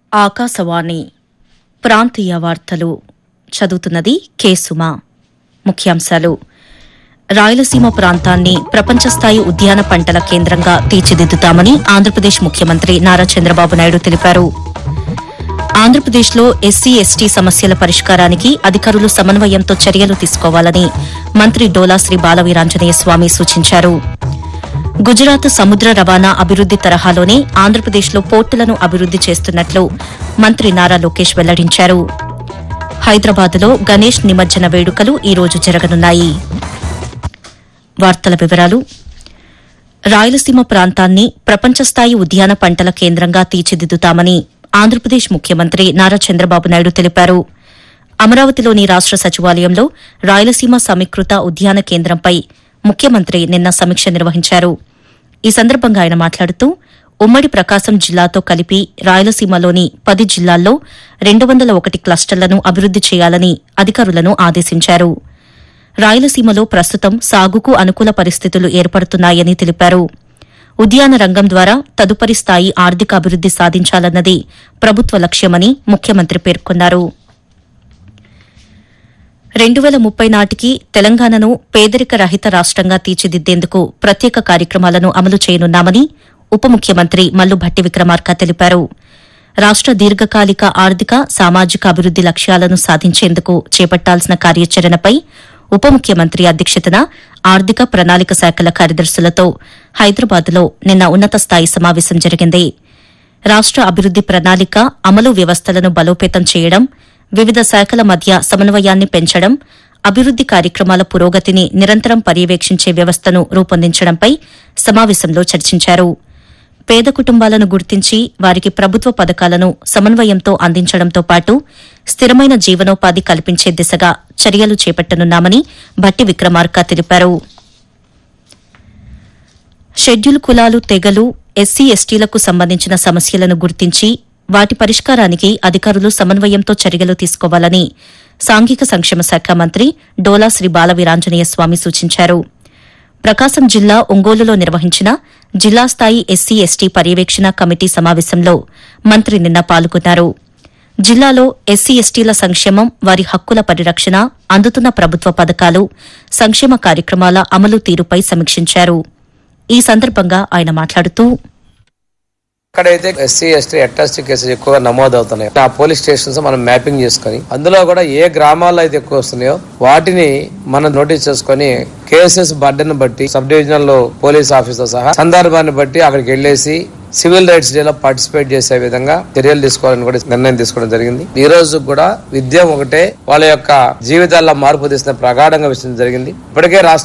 ఆకాశవాణి ప్రాంతీయ వార్తలు చదువుతున్నది కె సుమ ముఖ్యాంశాలు రాయలసీమ ప్రాంతాన్ని ప్రపంచస్థాయి ఉద్యాన పంటల కేంద్రంగా తీర్చిదిద్దుతామని ఆంధ్రప్రదేశ్ ముఖ్యమంత్రి నారా చంద్రబాబు నాయుడు తెలిపారు ఆంధ్రప్రదేశ్లో ఎస్సీ ఎస్టీ సమస్యల పరిష్కారానికి అధికారులు సమన్వయంతో చర్యలు తీసుకోవాలని మంత్రి డోలా శ్రీ బాలవీరాంజనేయ స్వామి సూచించారు గుజరాత్ సముద్ర రవాణా అభివృద్ది తరహాలోనే ఆంధ్రప్రదేశ్లో పోర్టులను అభివృద్ది చేస్తున్నట్లు మంత్రి నారా లోకేష్ వెల్లడించారు హైదరాబాద్లో గణేష్ నిమజ్జన వేడుకలు ఈ రోజు జరగనున్నాయి వార్తల వివరాలు రాయలసీమ ప్రాంతాన్ని ప్రపంచస్థాయి ఉద్యాన పంటల కేంద్రంగా తీర్చిదిద్దుతామని ఆంధ్రప్రదేశ్ ముఖ్యమంత్రి నారా చంద్రబాబు నాయుడు తెలిపారు అమరావతిలోని రాష్ట సచివాలయంలో రాయలసీమ సమీకృత ఉద్యాన కేంద్రంపై ముఖ్యమంత్రి నిన్న సమీక్ష నిర్వహించారు ఈ సందర్భంగా ఆయన మాట్లాడుతూ ఉమ్మడి ప్రకాశం జిల్లాతో కలిపి రాయలసీమలోని పది జిల్లాల్లో రెండు వందల ఒకటి క్లస్టర్లను అభివృద్ది చేయాలని అధికారులను ఆదేశించారు రాయలసీమలో ప్రస్తుతం సాగుకు అనుకూల పరిస్థితులు ఏర్పడుతున్నాయని తెలిపారు ఉద్యాన రంగం ద్వారా తదుపరి స్థాయి ఆర్థిక అభివృద్ది సాధించాలన్నది ప్రభుత్వ లక్ష్యమని ముఖ్యమంత్రి పేర్కొన్నారు రెండు వేల ముప్పై నాటికి తెలంగాణను పేదరిక రహిత రాష్టంగా తీర్చిదిద్దేందుకు ప్రత్యేక కార్యక్రమాలను అమలు చేయనున్నామని ఉప ముఖ్యమంత్రి మల్లు భట్టి విక్రమార్క తెలిపారు రాష్ట దీర్ఘకాలిక ఆర్థిక సామాజిక అభివృద్ది లక్ష్యాలను సాధించేందుకు చేపట్టాల్సిన కార్యాచరణపై ఉప ముఖ్యమంత్రి అధ్యక్షతన ఆర్థిక ప్రణాళిక శాఖల కార్యదర్శులతో హైదరాబాద్లో నిన్న ఉన్నత స్థాయి సమావేశం జరిగింది రాష్ట అభివృద్ది ప్రణాళిక అమలు వ్యవస్థలను బలోపేతం చేయడం వివిధ శాఖల మధ్య సమన్వయాన్ని పెంచడం అభివృద్ది కార్యక్రమాల పురోగతిని నిరంతరం పర్యవేక్షించే వ్యవస్థను రూపొందించడంపై సమావేశంలో చర్చించారు పేద కుటుంబాలను గుర్తించి వారికి ప్రభుత్వ పథకాలను సమన్వయంతో అందించడంతో పాటు స్థిరమైన జీవనోపాధి కల్పించే దిశగా చర్యలు చేపట్టనున్నామని భట్టి విక్రమార్క తెలిపారు షెడ్యూల్ కులాలు తెగలు ఎస్సీ ఎస్టీలకు సంబంధించిన సమస్యలను గుర్తించి వాటి పరిష్కారానికి అధికారులు సమన్వయంతో చర్యలు తీసుకోవాలని సాంఘిక సంక్షేమ శాఖ మంత్రి డోలా శ్రీ బాలవీరాంజనేయ స్వామి సూచించారు ప్రకాశం జిల్లా ఒంగోలులో నిర్వహించిన జిల్లా స్థాయి ఎస్సీ ఎస్టీ పర్యవేక్షణ కమిటీ సమావేశంలో మంత్రి నిన్న పాల్గొన్నారు జిల్లాలో ఎస్సీ ఎస్టీల సంక్షేమం వారి హక్కుల పరిరక్షణ అందుతున్న ప్రభుత్వ పథకాలు సంక్షేమ కార్యక్రమాల అమలు తీరుపై సమీక్షించారు ఈ సందర్భంగా ఆయన మాట్లాడుతూ ఎక్కడైతే ఎస్సీ ఎస్టీ అట్రాసిటీ కేసెస్ ఎక్కువగా నమోదు అవుతున్నాయో ఆ పోలీస్ స్టేషన్స్ మనం మ్యాపింగ్ చేసుకొని అందులో కూడా ఏ గ్రామాల్లో అయితే ఎక్కువ వస్తున్నాయో వాటిని మనం నోటీస్ చేసుకొని కేసెస్ బర్డెన్ బట్టి సబ్ డివిజనల్ లో పోలీస్ ఆఫీసర్ సహా సందర్భాన్ని బట్టి అక్కడికి వెళ్ళేసి సివిల్ రైట్స్ డేలో పార్టిసిపేట్ చేసే విధంగా చర్యలు తీసుకోవాలని కూడా నిర్ణయం తీసుకోవడం జరిగింది ఈ రోజు కూడా విద్య ఒకటే వాళ్ళ యొక్క జీవితాల్లో మార్పు తీసిన ప్రగాఢంగా విషయం జరిగింది ఇప్పటికే రాష్ట్ర